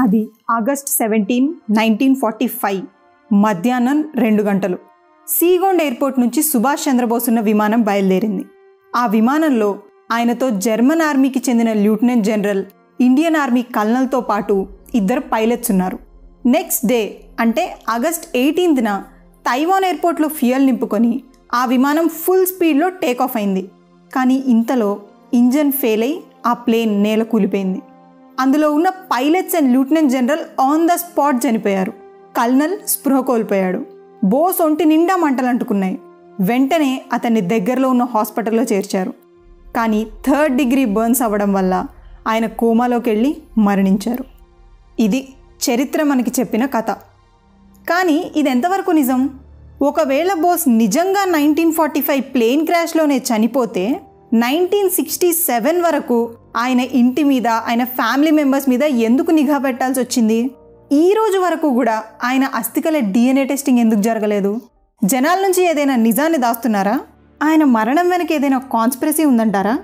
అది August seventeen nineteen forty five మధ్యాహ్నం రెండు గంటలు సీగోండ్ ఎయిర్పోర్ట్ నుంచి సుభాష్ చంద్రబోస్ ఉన్న విమానం బయలుదేరింది ఆ విమానంలో ఆయనతో జర్మన్ ఆర్మీకి చెందిన లెఫ్టినెంట్ జనరల్ ఇండియన్ ఆర్మీ కల్నల్తో పాటు ఇద్దరు పైలట్స్ ఉన్నారు నెక్స్ట్ డే అంటే ఆగస్ట్ ఎయిటీన్త్న తైవాన్ ఎయిర్పోర్ట్లో ఫ్యూయల్ నింపుకొని ఆ విమానం ఫుల్ స్పీడ్లో టేక్ ఆఫ్ అయింది కానీ ఇంతలో ఇంజన్ ఫెయిల్ అయి ఆ ప్లేన్ నేల కూలిపోయింది అందులో ఉన్న pilots and lieutenant general on the spot చనిపోయారు కల్నల్ స్పృహ కోల్పోయాడు బోస్ ఒంటి నిండా మంటలు అంటుకున్నాయి వెంటనే అతన్ని దగ్గరలో ఉన్న హాస్పిటల్లో చేర్చారు కానీ థర్డ్ డిగ్రీ బర్న్స్ అవ్వడం వల్ల ఆయన కోమాలోకి వెళ్ళి మరణించారు ఇది చరిత్ర మనకి చెప్పిన కథ కానీ ఇది ఎంతవరకు నిజం ఒకవేళ బోస్ నిజంగా నైన్టీన్ ఫార్టీ ఫైవ్ ప్లేన్ క్రాష్లోనే చనిపోతే నైన్టీన్ సిక్స్టీ సెవెన్ వరకు ఆయన ఇంటి మీద ఆయన ఫ్యామిలీ మెంబర్స్ మీద ఎందుకు నిఘా పెట్టాల్సి వచ్చింది ఈ రోజు వరకు కూడా ఆయన అస్థికల డిఎన్ఏ టెస్టింగ్ ఎందుకు జరగలేదు జనాల నుంచి ఏదైనా నిజాన్ని దాస్తున్నారా ఆయన మరణం వెనక ఏదైనా కాన్స్పిరసీ ఉందంటారా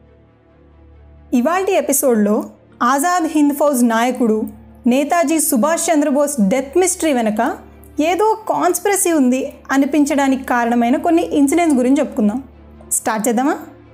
ఇవాల్టి ఎపిసోడ్లో ఆజాద్ హింద్ ఫౌజ్ నాయకుడు నేతాజీ సుభాష్ చంద్రబోస్ డెత్ మిస్టరీ వెనక ఏదో కాన్స్పిరసీ ఉంది అనిపించడానికి కారణమైన కొన్ని ఇన్సిడెంట్స్ గురించి చెప్పుకుందాం స్టార్ట్ చేద్దామా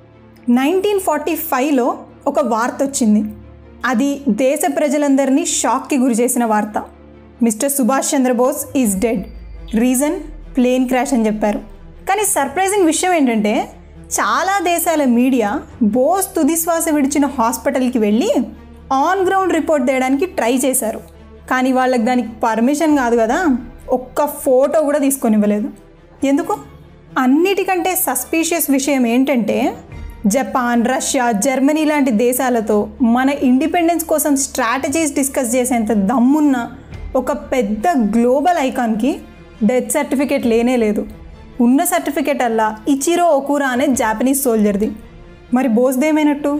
నైన్టీన్ ఫార్టీ ఫైవ్లో ఒక వార్త వచ్చింది అది దేశ ప్రజలందరినీ షాక్కి గురి చేసిన వార్త mister Subhash Chandra Bose is dead reason plane crash అని చెప్పారు కానీ సర్ప్రైజింగ్ విషయం ఏంటంటే చాలా దేశాల మీడియా బోస్ తుదిశ్వాస విడిచిన హాస్పిటల్కి వెళ్ళి ఆన్ గ్రౌండ్ రిపోర్ట్ చేయడానికి ట్రై చేశారు కానీ వాళ్ళకి దానికి పర్మిషన్ కాదు కదా ఒక్క ఫోటో కూడా తీసుకొని ఇవ్వలేదు ఎందుకు అన్నిటికంటే సస్పీషియస్ విషయం ఏంటంటే జపాన్ రష్యా జర్మనీ లాంటి దేశాలతో మన ఇండిపెండెన్స్ కోసం స్ట్రాటజీస్ డిస్కస్ చేసేంత దమ్మున్న ఒక పెద్ద గ్లోబల్ ఐకాన్కి డెత్ సర్టిఫికేట్ లేనే లేదు ఉన్న సర్టిఫికేట్ అల్లా ఇచిరో ఒకూరా అనే జాపనీస్ సోల్జర్ది మరి బోస్దేమైనట్టు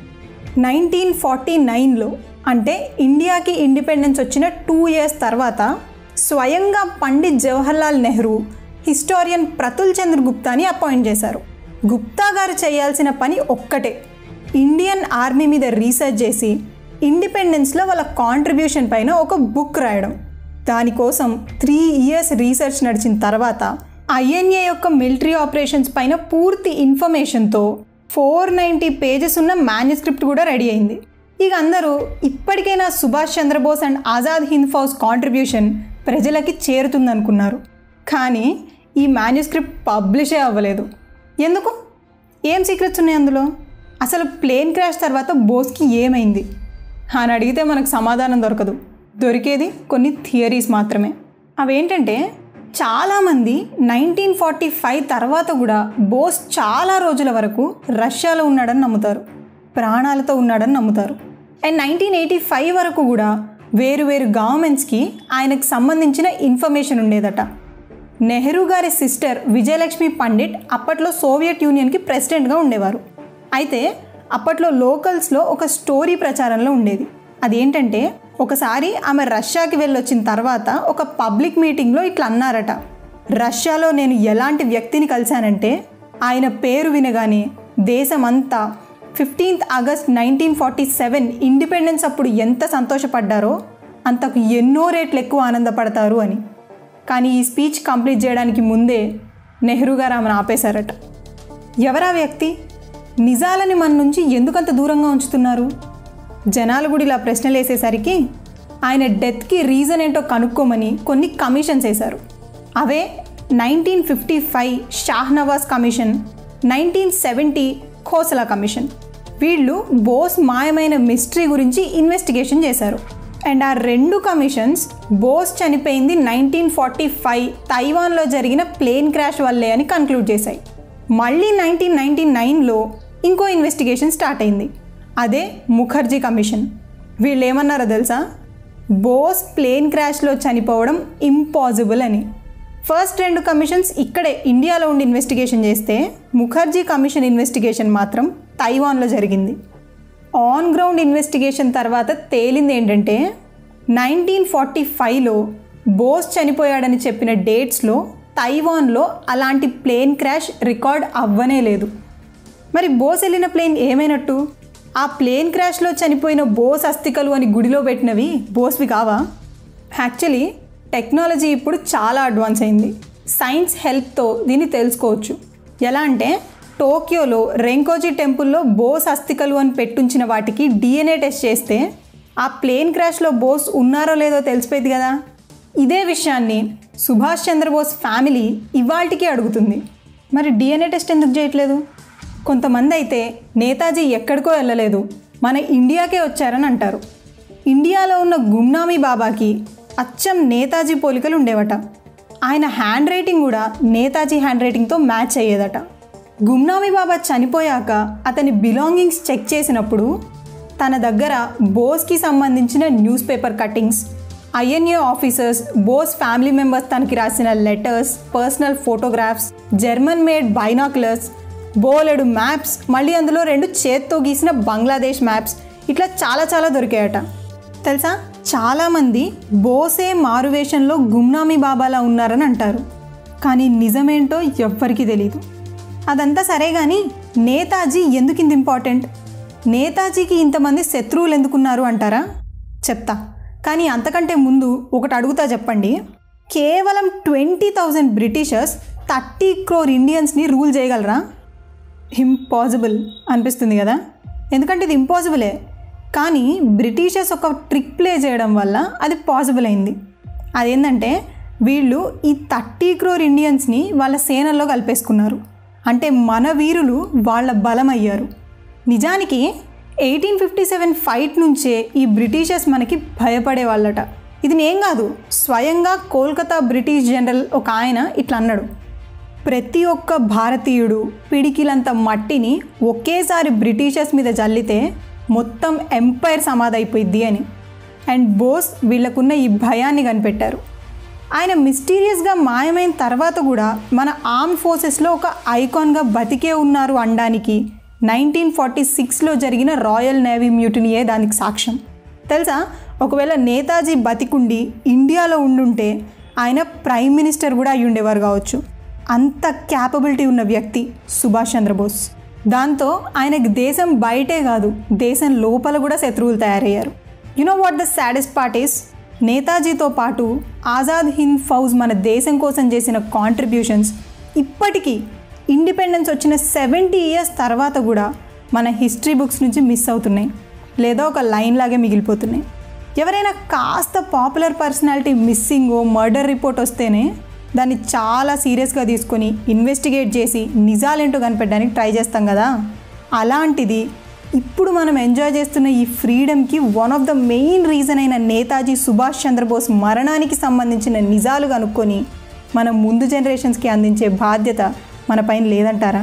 నైన్టీన్ ఫార్టీ నైన్లో అంటే ఇండియాకి ఇండిపెండెన్స్ వచ్చిన టూ ఇయర్స్ తర్వాత స్వయంగా పండిత్ జవహర్లాల్ నెహ్రూ హిస్టారియన్ ప్రతుల్ చంద్ర గుప్తాని అపాయింట్ చేశారు గుప్తా గారు చేయాల్సిన పని ఒక్కటే ఇండియన్ ఆర్మీ మీద రీసెర్చ్ చేసి ఇండిపెండెన్స్లో వాళ్ళ కాంట్రిబ్యూషన్ పైన ఒక బుక్ రాయడం దానికోసం త్రీ ఇయర్స్ రీసెర్చ్ నడిచిన తర్వాత ఐఎన్ఏ యొక్క మిలిటరీ ఆపరేషన్స్ పైన పూర్తి ఇన్ఫర్మేషన్తో ఫోర్ నైంటీ పేజెస్ ఉన్న మాన్యుస్క్రిప్ట్ కూడా రెడీ అయింది ఇక అందరూ ఇప్పటికైనా సుభాష్ చంద్రబోస్ అండ్ ఆజాద్ హింద్ ఫౌజ్ కాంట్రిబ్యూషన్ ప్రజలకి చేరుతుందనుకున్నారు కానీ ఈ మాన్యుస్క్రిప్ట్ పబ్లిషే అవ్వలేదు ఎందుకు ఏం సీక్రెట్స్ ఉన్నాయి అందులో అసలు ప్లేన్ క్రాష్ తర్వాత బోస్కి ఏమైంది అని అడిగితే మనకు సమాధానం దొరకదు దొరికేది కొన్ని థియరీస్ మాత్రమే అవేంటంటే చాలామంది నైన్టీన్ ఫార్టీ ఫైవ్ తర్వాత కూడా బోస్ చాలా రోజుల వరకు రష్యాలో ఉన్నాడని నమ్ముతారు ప్రాణాలతో ఉన్నాడని నమ్ముతారు అండ్ నైన్టీన్ ఎయిటీ ఫైవ్ వరకు కూడా వేరు వేరు గవర్నమెంట్స్కి ఆయనకు సంబంధించిన ఇన్ఫర్మేషన్ ఉండేదట నెహ్రూ గారి సిస్టర్ విజయలక్ష్మి పండిట్ అప్పట్లో సోవియట్ యూనియన్కి ప్రెసిడెంట్గా ఉండేవారు అయితే అప్పట్లో లోకల్స్లో ఒక స్టోరీ ప్రచారంలో ఉండేది అదేంటంటే ఒకసారి ఆమె రష్యాకి వెళ్ళొచ్చిన తర్వాత ఒక పబ్లిక్ మీటింగ్లో ఇట్లా అన్నారట రష్యాలో నేను ఎలాంటి వ్యక్తిని కలిశానంటే ఆయన పేరు వినగానే దేశమంతా fifteenth August nineteen forty seven independence అప్పుడు ఎంత సంతోషపడ్డారో అంతకు ఎన్నో రేట్లు ఎక్కువ ఆనందపడతారు అని కానీ ఈ స్పీచ్ కంప్లీట్ చేయడానికి ముందే నెహ్రూ గారు ఆమెను ఆపేశారట ఎవరా వ్యక్తి నిజాలని మన నుంచి ఎందుకంత దూరంగా ఉంచుతున్నారు జనాలు కూడా ఇలా ప్రశ్నలు వేసేసరికి ఆయన డెత్కి రీజన్ ఏంటో కనుక్కోమని కొన్ని కమిషన్స్ వేశారు అవే nineteen fifty five Shahnawaz commission nineteen seventy Khosla commission వీళ్ళు బోస్ మాయమైన మిస్టరీ గురించి ఇన్వెస్టిగేషన్ చేశారు అండ్ ఆ రెండు కమిషన్స్ బోస్ చనిపోయింది నైన్టీన్ ఫార్టీ ఫైవ్ తైవాన్లో జరిగిన ప్లేన్ క్రాష్ వల్లే అని కన్క్లూడ్ చేశాయి మళ్ళీ నైన్టీన్ నైన్టీ నైన్లో ఇంకో ఇన్వెస్టిగేషన్ స్టార్ట్ అయింది అదే ముఖర్జీ కమిషన్ వీళ్ళు ఏమన్నారో తెలుసా బోస్ ప్లేన్ క్రాష్లో చనిపోవడం ఇంపాసిబుల్ అని ఫస్ట్ రెండు కమిషన్స్ ఇక్కడే ఇండియాలో ఉండి ఇన్వెస్టిగేషన్ చేస్తే ముఖర్జీ కమిషన్ ఇన్వెస్టిగేషన్ మాత్రం తైవాన్లో జరిగింది ఆన్ గ్రౌండ్ ఇన్వెస్టిగేషన్ తర్వాత తేలింది ఏంటంటే నైన్టీన్ ఫార్టీ ఫైవ్లో బోస్ చనిపోయాడని చెప్పిన డేట్స్లో తైవాన్లో అలాంటి ప్లేన్ క్రాష్ రికార్డ్ అవ్వనే లేదు మరి బోస్ వెళ్ళిన ప్లేన్ ఏమైనట్టు ఆ ప్లేన్ క్రాష్లో చనిపోయిన బోస్ అస్థికలు అని గుడిలో పెట్టినవి బోస్వి కావా యాక్చువల్లీ టెక్నాలజీ ఇప్పుడు చాలా అడ్వాన్స్ అయింది సైన్స్ హెల్ప్తో దీన్ని తెలుసుకోవచ్చు ఎలా అంటే టోక్యోలో రెంకోజీ టెంపుల్లో బోస్ అస్థికలు అని పెట్టుంచిన వాటికి డిఎన్ఏ టెస్ట్ చేస్తే ఆ ప్లేన్ క్రాష్లో బోస్ ఉన్నారో లేదో తెలిసిపోయింది కదా ఇదే విషయాన్ని సుభాష్ చంద్రబోస్ ఫ్యామిలీ ఇవాళకి అడుగుతుంది మరి డిఎన్ఏ టెస్ట్ ఎందుకు చేయట్లేదు కొంతమంది అయితే నేతాజీ ఎక్కడికో వెళ్ళలేదు మన ఇండియాకే వచ్చారని అంటారు ఇండియాలో ఉన్న గుమ్నామీ బాబాకి అచ్చం నేతాజీ పోలికలు ఉండేవట ఆయన హ్యాండ్ రైటింగ్ కూడా నేతాజీ హ్యాండ్ రైటింగ్తో మ్యాచ్ అయ్యేదట గుమ్నామీ బాబా చనిపోయాక అతని బిలాంగింగ్స్ చెక్ చేసినప్పుడు తన దగ్గర బోస్కి సంబంధించిన news paper cuttings INA officers Bose family members తనకి రాసిన letters personal photographs German made binoculars బోలెడు మ్యాప్స్ మళ్ళీ అందులో రెండు చేత్తో గీసిన బంగ్లాదేశ్ మ్యాప్స్ ఇట్లా చాలా చాలా దొరికాయట తెలుసా చాలామంది బోసే మారువేషంలో గుమ్నామీ బాబాలా ఉన్నారని అంటారు కానీ నిజమేంటో ఎవ్వరికీ తెలియదు అదంతా సరే కానీ నేతాజీ ఎందుకు ఇంత ఇంపార్టెంట్ నేతాజీకి ఇంతమంది శత్రువులు ఎందుకున్నారు అంటారా చెప్తా కానీ అంతకంటే ముందు ఒకటి అడుగుతా చెప్పండి కేవలం twenty thousand britishers thirty crore ఇండియన్స్ని రూల్ చేయగలరా ఇంపాసిబుల్ అనిపిస్తుంది కదా ఎందుకంటే ఇది ఇంపాసిబులే కానీ బ్రిటిషర్స్ ఒక ట్రిక్ ప్లే చేయడం వల్ల అది పాసిబుల్ అయింది అదేంటంటే వీళ్ళు ఈ థర్టీ క్రోర్ ఇండియన్స్ని వాళ్ళ సేనల్లో కలిపేసుకున్నారు అంటే మన వీరులు వాళ్ళ బలం అయ్యారు నిజానికి ఎయిటీన్ ఫిఫ్టీ సెవెన్ ఫైట్ నుంచే ఈ బ్రిటిషర్స్ మనకి భయపడే వాళ్ళట ఇది నేను కాదు స్వయంగా కోల్కతా బ్రిటిష్ జనరల్ ఒక ఆయన ఇట్లా అన్నాడు ప్రతి ఒక్క భారతీయుడు పిడికిలంత మట్టిని ఒకేసారి బ్రిటిషర్స్ మీద జల్లితే మొత్తం ఎంపైర్ సమాధైపోయిద్ది అని అండ్ బోస్ వీళ్ళకున్న ఈ భయాన్ని కనిపెట్టారు ఆయన మిస్టీరియస్గా మాయమైన తర్వాత కూడా మన ఆర్మ్ ఫోర్సెస్లో ఒక ఐకాన్గా బతికే ఉన్నారు అనడానికి నైన్టీన్ ఫార్టీ సిక్స్లో జరిగిన రాయల్ నేవీ మ్యూటినియే దానికి సాక్ష్యం తెలుసా ఒకవేళ నేతాజీ బతికుండి ఇండియాలో ఉండుంటే ఆయన ప్రైమ్ మినిస్టర్ కూడా అయి ఉండేవారు కావచ్చు అంత క్యాపబిలిటీ ఉన్న వ్యక్తి సుభాష్ చంద్రబోస్ దాంతో ఆయనకి దేశం బయటే కాదు దేశం లోపల కూడా శత్రువులు తయారయ్యారు you know what the saddest part is నేతాజీతో పాటు ఆజాద్ హింద్ ఫౌజ్ మన దేశం కోసం చేసిన కాంట్రిబ్యూషన్స్ ఇప్పటికీ ఇండిపెండెన్స్ వచ్చిన సెవెంటీ ఇయర్స్ తర్వాత కూడా మన హిస్టరీ బుక్స్ నుంచి మిస్ అవుతున్నాయి లేదా ఒక లైన్ లాగే మిగిలిపోతున్నాయి ఎవరైనా కాస్త popular personality missing murder report వస్తేనే దాన్ని చాలా సీరియస్గా తీసుకొని ఇన్వెస్టిగేట్ చేసి నిజాలేంటో కనిపెట్టడానికి ట్రై చేస్తాం కదా అలాంటిది ఇప్పుడు మనం ఎంజాయ్ చేస్తున్న ఈ ఫ్రీడమ్కి one of the main reason అయిన నేతాజీ సుభాష్ చంద్రబోస్ మరణానికి సంబంధించిన నిజాలు కనుక్కొని మన ముందు జనరేషన్స్కి అందించే బాధ్యత మన పైన లేదంటారా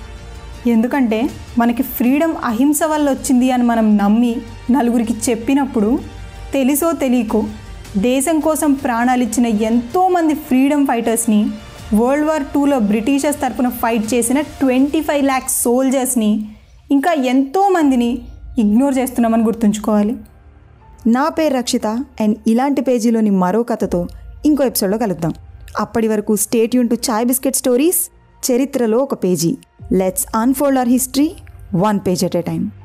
ఎందుకంటే మనకి ఫ్రీడమ్ అహింస వల్ల వచ్చింది అని మనం నమ్మి నలుగురికి చెప్పినప్పుడు తెలిసో తెలియకో దేశం కోసం ప్రాణాలు ఇచ్చిన ఎంతోమంది ఫ్రీడమ్ ఫైటర్స్ని వరల్డ్ వార్ టూలో బ్రిటిషర్స్ తరపున ఫైట్ చేసిన ట్వంటీ ఫైవ్ ల్యాక్స్ సోల్జర్స్ని ఇంకా ఎంతోమందిని ఇగ్నోర్ చేస్తున్నామని గుర్తుంచుకోవాలి నా పేరు రక్షిత అండ్ ఇలాంటి పేజీలోని మరో కథతో ఇంకో ఎపిసోడ్లో కలుద్దాం అప్పటి వరకు స్టేట్ యూన్ టు చాయ్ బిస్కెట్ స్టోరీస్ చరిత్రలో ఒక పేజీ let's unfold our history one page at a time